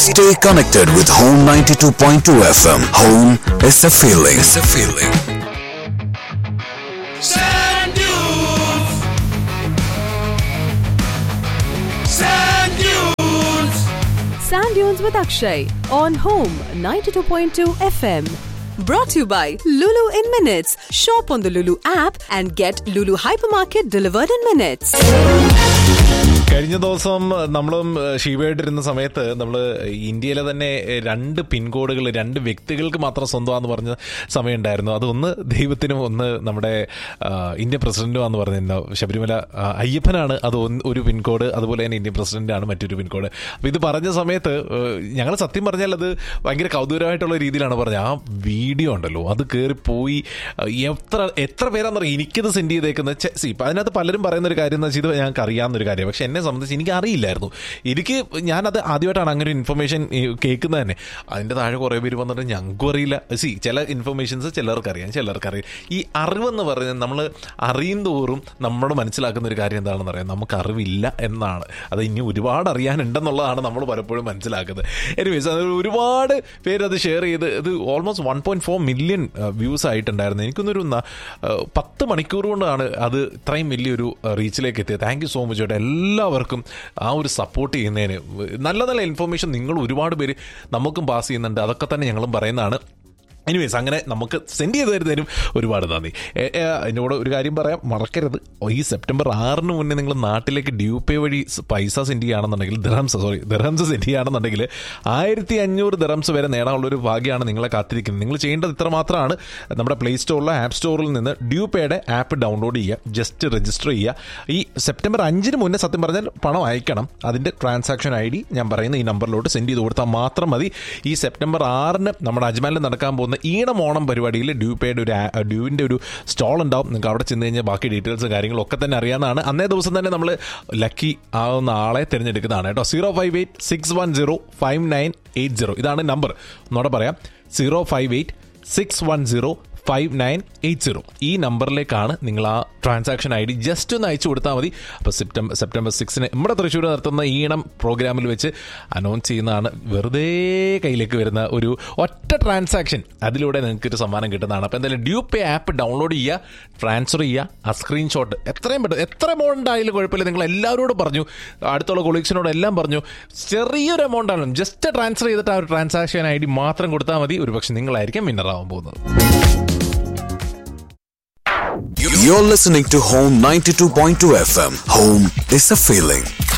Stay connected with Home 92.2 FM. Home is a feeling. It's a feeling. Sand dunes. Sand dunes. Sand Dunes with Akshay on Home 92.2 FM. Brought to you by Lulu in Minutes. Shop on the Lulu app and get Lulu Hypermarket delivered in minutes. കഴിഞ്ഞ ദിവസം നമ്മളും ഷീവയായിട്ടിരുന്ന സമയത്ത് നമ്മൾ ഇന്ത്യയിലെ തന്നെ രണ്ട് പിൻകോഡുകൾ രണ്ട് വ്യക്തികൾക്ക് മാത്രം സ്വന്തമാണെന്ന് പറഞ്ഞ സമയം ഉണ്ടായിരുന്നു അതൊന്ന് ദൈവത്തിനും ഒന്ന് നമ്മുടെ ആ, ഇന്ത്യൻ പ്രസിഡന്റുമാണെന്ന് പറഞ്ഞിരുന്ന ശബരിമല ആ, അയ്യപ്പനാണ് അത് ഒന്ന് ഒരു പിൻകോഡ് അതുപോലെ തന്നെ ഇന്ത്യൻ പ്രസിഡന്റാണ് മറ്റൊരു പിൻകോഡ് അപ്പോൾ ഇത് പറഞ്ഞ സമയത്ത് ഞങ്ങൾ സത്യം പറഞ്ഞാൽ അത് ഭയങ്കര കൗതുകരമായിട്ടുള്ള രീതിയിലാണ് പറഞ്ഞത് ആ വീഡിയോ ഉണ്ടല്ലോ അത് കയറി പോയി ആ, എത്ര എത്ര പേരാന്ന് പറയുക എനിക്കിത് സെൻഡ് ചെയ്തേക്കുന്നത് സി ഇപ്പം അതിനകത്ത് പലരും പറയുന്ന ഒരു കാര്യം എന്ന് വെച്ചാൽ ഇത് ഞങ്ങൾക്ക് അറിയാവുന്ന ഒരു കാര്യം പക്ഷെ എന്നെ സംബന്ധിച്ച് എനിക്ക് അറിയില്ലായിരുന്നു എനിക്ക് ഞാനത് ആദ്യമായിട്ടാണ് അങ്ങനെ ഒരു ഇൻഫർമേഷൻ കേൾക്കുന്നത് തന്നെ അതിൻ്റെ താഴെ കുറേ പേര് വന്നിട്ട് ഞങ്ങൾക്കും അറിയില്ല സി ചില ഇൻഫർമേഷൻസ് ചിലർക്ക് അറിയാം ചിലർക്ക് അറിയാം ഈ അറിവെന്ന് പറയുന്നത് നമ്മൾ അറിയും തോറും നമ്മൾ മനസ്സിലാക്കുന്ന ഒരു കാര്യം എന്താണെന്ന് അറിയാം നമുക്ക് അറിവില്ല എന്നാണ് അത് ഇനി ഒരുപാട് അറിയാനുണ്ടെന്നുള്ളതാണ് നമ്മൾ പലപ്പോഴും മനസ്സിലാക്കുന്നത് എനിവേസ് അത് ഒരുപാട് പേര് അത് ഷെയർ ചെയ്ത് ഇത് almost one point four million views ആയിട്ടുണ്ടായിരുന്നു എനിക്കൊന്നൊരു ന- ആ, പത്ത് മണിക്കൂർ കൊണ്ടാണ് അത് ഇത്രയും വലിയൊരു റീച്ചിലേക്ക് എത്തിയത് താങ്ക് യു സോ മച്ച് ചേട്ടാ എല്ലാവർക്കും ആ ഒരു സപ്പോർട്ട് ചെയ്യുന്നതിന് നല്ല നല്ല ഇൻഫർമേഷൻ നിങ്ങൾ ഒരുപാട് പേര് നമുക്കും പാസ് ചെയ്യുന്നുണ്ട് അതൊക്കെ തന്നെ ഞങ്ങളും പറയുന്നതാണ് എനിവേസ് അങ്ങനെ നമുക്ക് സെൻഡ് ചെയ്ത് തരുന്നതിനും ഒരുപാട് നന്ദി എ, എ, എന്നോട് ഒരു കാര്യം പറയാം മറക്കരുത് ഈ സെപ്റ്റംബർ ആറിന് മുന്നേ നിങ്ങൾ നാട്ടിലേക്ക് ഡ്യൂ പേ വഴി സ് പൈസ സെൻഡ് ചെയ്യുകയാണെന്നുണ്ടെങ്കിൽ ദിറംസ് സോറി ദിറംസ് സെൻഡ് ചെയ്യുകയാണെന്നുണ്ടെങ്കിൽ ആയിരത്തി അഞ്ഞൂറ് ദിറംസ് വരെ നേടാനുള്ള ഒരു ഭാഗ്യമാണ് നിങ്ങളെ കാത്തിരിക്കുന്നത് നിങ്ങൾ ചെയ്യേണ്ടത് ഇത്ര മാത്രമാണ് നമ്മുടെ പ്ലേ സ്റ്റോറിലോ ആപ്പ് സ്റ്റോറിൽ നിന്ന് ഡ്യൂ പേയുടെ ആപ്പ് ഡൗൺലോഡ് ചെയ്യുക ജസ്റ്റ് രജിസ്റ്റർ ചെയ്യുക ഈ സെപ്റ്റംബർ അഞ്ചിന് മുന്നേ സത്യം പറഞ്ഞാൽ പണം അയക്കണം അതിൻ്റെ ട്രാൻസാക്ഷൻ ഐ ഡി ഞാൻ പറയുന്ന ഈ നമ്പറിലോട്ട് സെൻഡ് ചെയ്ത് കൊടുത്താൽ മാത്രം മതി ഈ സെപ്റ്റംബർ ആറിന് നമ്മുടെ അജ്മാലിൽ നടക്കാൻ പോകുന്ന ഈണം ഓണം പരിപാടിയിൽ ഡ്യൂ പേയുടെ ഒരു ആ- ഡ്യൂവിൻ്റെ ഒരു സ്റ്റോൾ ഉണ്ടാവും നിങ്ങൾക്ക് അവിടെ ചെന്ന് കഴിഞ്ഞാൽ ബാക്കി ഡീറ്റെയിൽസ് കാര്യങ്ങളും ഒക്കെ തന്നെ അറിയാവുന്നതാണ് അന്നേ ദിവസം തന്നെ നമ്മൾ ലക്കി ആവുന്ന ആളെ തിരഞ്ഞെടുക്കുന്നതാണ് കേട്ടോ zero five eight six one zero five nine eight zero ഇതാണ് നമ്പർ ഒന്നോടെ പറയാം zero five eight six one zero five nine eight zero ഈ നമ്പറിലേക്കാണ് നിങ്ങൾ ആ ട്രാൻസാക്ഷൻ ഐ ഡി ജസ്റ്റ് ഒന്ന് അയച്ചു കൊടുത്താൽ മതി അപ്പോൾ സെപ്റ്റംബർ സെപ്റ്റംബർ സിക്സിന് നമ്മുടെ തൃശ്ശൂർ നടത്തുന്ന ഈണം പ്രോഗ്രാമിൽ വെച്ച് അനൗൺസ് ചെയ്യുന്നതാണ് വെറുതെ കയ്യിലേക്ക് വരുന്ന ഒരു ഒറ്റ ട്രാൻസാക്ഷൻ അതിലൂടെ നിങ്ങൾക്ക് ഒരു സമ്മാനം കിട്ടുന്നതാണ് അപ്പോൾ എന്തായാലും ഡ്യൂ പേ ആപ്പ് ഡൗൺലോഡ് ചെയ്യുക ട്രാൻസ്ഫർ ചെയ്യുക ആ സ്ക്രീൻഷോട്ട് എത്രയും പെട്ടെന്ന് എത്ര എമൗണ്ട് ആയാലും കുഴപ്പമില്ല നിങ്ങൾ എല്ലാവരോടും പറഞ്ഞു അടുത്തുള്ള കൊളീഗ്സിനോട് എല്ലാം പറഞ്ഞു ചെറിയൊരു എമൗണ്ട് ആണെങ്കിലും ജസ്റ്റ് ട്രാൻസ്ഫർ ചെയ്തിട്ട് ആ ഒരു ട്രാൻസാക്ഷൻ ഐ ഡി മാത്രം കൊടുത്താൽ മതി ഒരുപക്ഷെ നിങ്ങളായിരിക്കും വിന്നറാവാൻ പോകുന്നത് You're listening to Home 92.2 FM. Home is a feeling.